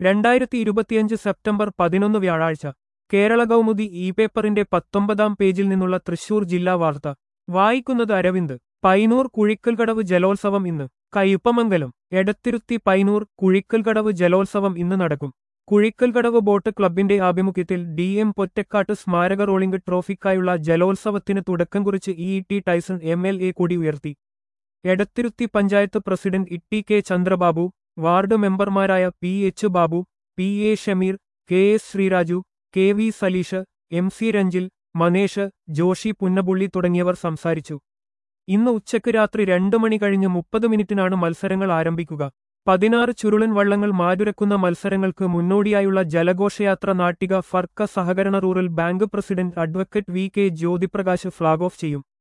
രണ്ടായിരത്തി ഇരുപത്തിയഞ്ച് സെപ്റ്റംബർ പതിനൊന്ന് വ്യാഴാഴ്ച കേരള കൗമുദി ഇ പേപ്പറിന്റെ പത്തൊമ്പതാം പേജിൽ നിന്നുള്ള തൃശൂർ ജില്ലാ വാർത്ത വായിക്കുന്നത് അരവിന്ദ് പൈനൂർ കുഴിക്കൽകടവ് ജലോത്സവം ഇന്ന് കയ്പമംഗലം എടത്തിരുത്തി പൈനൂർ കുഴിക്കൽകടവ് ജലോത്സവം ഇന്ന് നടക്കും കുഴിക്കൽകടവ് ബോട്ട് ക്ലബിന്റെ ആഭിമുഖ്യത്തിൽ ഡി എം പൊറ്റക്കാട്ട് സ്മാരക റോളിംഗ് ട്രോഫിക്കായുള്ള ജലോത്സവത്തിന് തുടക്കം കുറിച്ച് E T Tyson M L A കൂടി ഉയർത്തി Edathiruthy panchayat president Itty K Chandrababu ward മെമ്പർമാരായ P H Babu P A Shameer K S Sreeraju K V Saleesh M C Ranjil Manesh Joshy Punnapully തുടങ്ങിയവർ സംസാരിച്ചു ഇന്ന് ഉച്ചയ്ക്ക് രാത്രി രണ്ടു മണി കഴിഞ്ഞ് മുപ്പത് മിനിറ്റിനാണ് മത്സരങ്ങൾ ആരംഭിക്കുക പതിനാറ് ചുരുളൻ വള്ളങ്ങൾ മാതുരക്കുന്ന മത്സരങ്ങൾക്ക് മുന്നോടിയായുള്ള ജലഘോഷയാത്ര നാട്ടിക ഫർക്ക സഹകരണ rural bank president advocate V K Jyothiprakash flag off ചെയ്യും